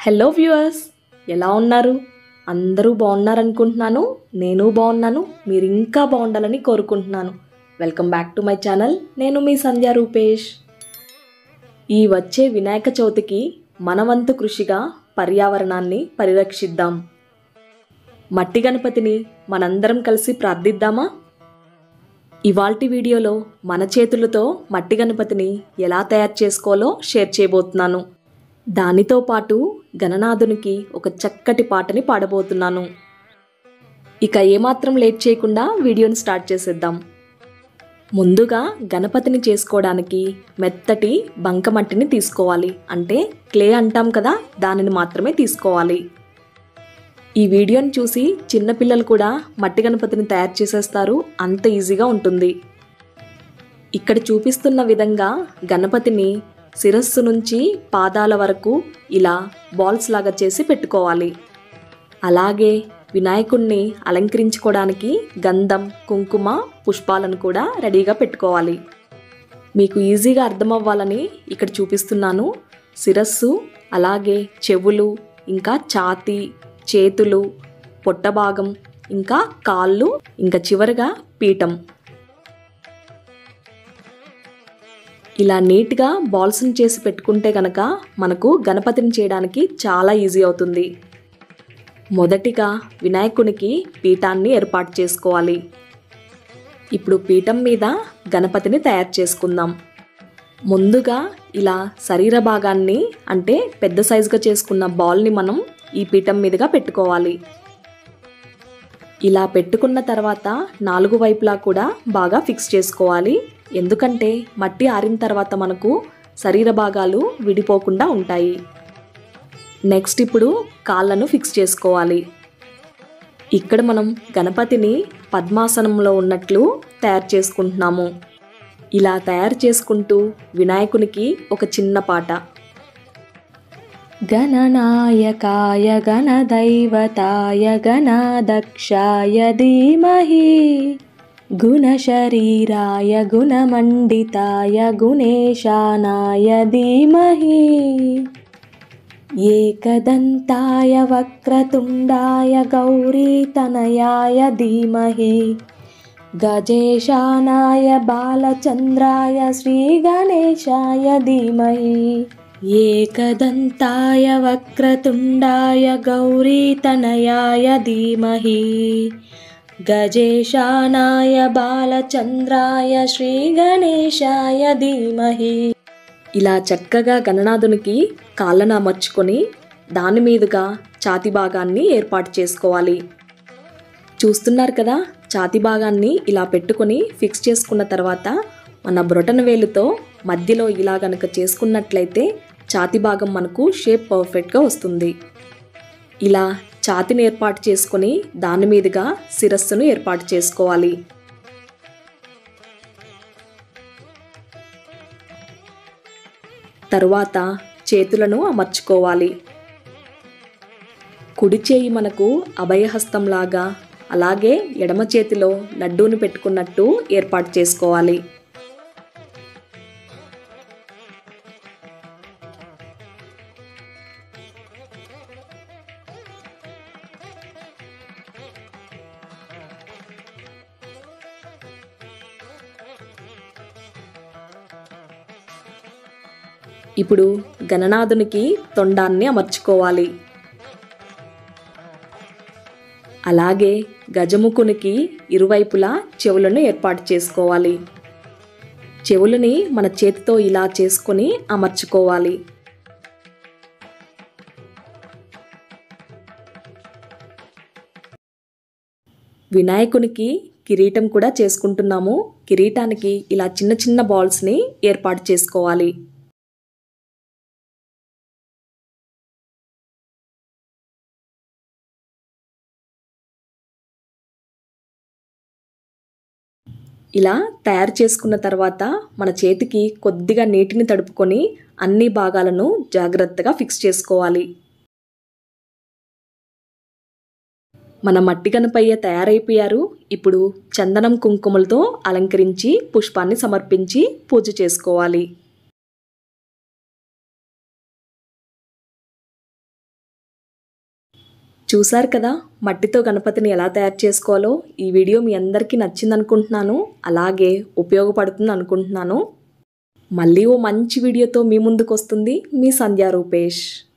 hello viewers ఎలా ఉన్నారు అందరూ బాగున్నారనుకుంటున్నాను నేను బాగున్నాను మీరు ఇంకా బాగుండాలని కోరుకుంటున్నాను welcome back to my channel నేను మీ సంధ్య రూపేష్ ఈ వచ్చే వినాయక చవితికి మనవంతు కృషిగా పర్యావరణాన్ని పరిరక్షిద్దాం మట్టి గణపతిని మనందరం కలిసి ప్రార్థిద్దామా ఇవాల్టి వీడియోలో మన చేతులతో మట్టి గణపతిని ఎలా తయారు చేసుకోవాలో షేర్ చేయబోతున్నాను దానితో పాటు గణనాథునికి ఒక చక్కటి పాటని పాడబోతున్నాను ఇక ఏమాత్రం లేట్ చేయకుండా వీడియోని స్టార్ట్ చేసేద్దాం ముందుగా గణపతిని చేసుకోవడానికి మెత్తటి బంకమట్టిని తీసుకోవాలి అంటే క్లే అంటాం కదా దానిని మాత్రమే తీసుకోవాలి ఈ వీడియోని చూసి చిన్నపిల్లలు కూడా మట్టి గణపతిని తయారు చేసేస్తారు అంత ఈజీగా ఉంటుంది ఇక్కడ చూపిస్తున్న విధంగా గణపతిని శిరస్సు నుంచి పాదాల వరకు ఇలా బాల్స్ లాగా చేసి పెట్టుకోవాలి అలాగే వినాయకుణ్ణి అలంకరించుకోవడానికి గంధం కుంకుమ పుష్పాలను కూడా రెడీగా పెట్టుకోవాలి మీకు ఈజీగా అర్థమవ్వాలని ఇక్కడ చూపిస్తున్నాను శిరస్సు అలాగే చెవులు ఇంకా ఛాతీ చేతులు పొట్ట భాగం ఇంకా కాళ్ళు ఇంకా చివరగా పీఠం ఇలా నీట్గా బాల్స్ని చేసి పెట్టుకుంటే కనుక మనకు గణపతిని చేయడానికి చాలా ఈజీ అవుతుంది మొదటిగా వినాయకునికి పీఠాన్ని ఏర్పాటు చేసుకోవాలి ఇప్పుడు పీఠం మీద గణపతిని తయారు చేసుకుందాం ముందుగా ఇలా శరీర భాగాన్ని అంటే పెద్ద సైజుగా చేసుకున్న బాల్ని మనం ఈ పీఠం మీదుగా పెట్టుకోవాలి ఇలా పెట్టుకున్న తర్వాత నాలుగు వైపులా కూడా బాగా ఫిక్స్ చేసుకోవాలి ఎందుకంటే మట్టి ఆరిన తర్వాత మనకు శరీర భాగాలు విడిపోకుండా ఉంటాయి నెక్స్ట్ ఇప్పుడు కాళ్ళను ఫిక్స్ చేసుకోవాలి ఇక్కడ మనం గణపతిని పద్మాసనంలో ఉన్నట్లు తయారు చేసుకుంటున్నాము ఇలా తయారు చేసుకుంటూ వినాయకునికి ఒక చిన్న పాట గణనాయకాయ గణదైవతాయ గణదక్షాయ ధీమహి గుణశరీరాయ గుణమండితాయ గుణేశానాయ ధీమహి ఏకదంతాయ వక్రతుండాయ గౌరీతనయాయ ధీమహి గజేశానాయ బాలచంద్రాయ శ్రీగణేశాయ ధీమహి ఏకదంతాయ వక్రతుండాయ గౌరీతనయాయ ధీమహి గజేశానాయ బాలచంద్రాయ శ్రీగణేశాయ ధీమహి ఇలా చక్కగా గణనాథునికి కాళ్ళను అమర్చుకొని దాని మీదుగా ఛాతి భాగాన్ని ఏర్పాటు చేసుకోవాలి చూస్తున్నారు కదా ఛాతి భాగాన్ని ఇలా పెట్టుకొని ఫిక్స్ చేసుకున్న తర్వాత మన బ్రొటన వేలుతో మధ్యలో ఇలా గనక చేసుకున్నట్లయితే ఛాతి భాగం మనకు షేప్ పర్ఫెక్ట్గా వస్తుంది ఇలా ఛాతిని ఏర్పాటు చేసుకొని దాని మీదుగా శిరస్సును ఏర్పాటు చేసుకోవాలి తరువాత చేతులను అమర్చుకోవాలి కుడి చేయి మనకు అభయహస్తంలాగా అలాగే ఎడమ చేతిలో లడ్డూని పెట్టుకున్నట్టు ఏర్పాటు చేసుకోవాలి ఇప్పుడు గణనాథునికి తొండాన్ని అమర్చుకోవాలి అలాగే గజముఖునికి ఇరువైపులా చెవులను ఏర్పాటు చేసుకోవాలి చెవులని మన చేతితో ఇలా చేసుకొని అమర్చుకోవాలి వినాయకునికి కిరీటం కూడా చేసుకుంటున్నాము కిరీటానికి ఇలా చిన్న చిన్న బాల్స్ని ఏర్పాటు చేసుకోవాలి ఇలా తయారు చేసుకున్న తర్వాత మన చేతికి కొద్దిగా నీటిని తడుపుకొని అన్ని భాగాలను జాగ్రత్తగా ఫిక్స్ చేసుకోవాలి మన మట్టి గణపయ్య తయారైపోయారు ఇప్పుడు చందనం కుంకుమలతో అలంకరించి పుష్పాన్ని సమర్పించి పూజ చేసుకోవాలి చూశారు కదా మట్టితో గణపతిని ఎలా తయారు చేసుకోవాలో ఈ వీడియో మీ అందరికీ నచ్చింది అనుకుంటున్నాను అలాగే ఉపయోగపడుతుంది అనుకుంటున్నాను మళ్ళీ ఓ మంచి వీడియోతో మీ ముందుకు వస్తుంది మీ సంధ్యా రూపేష్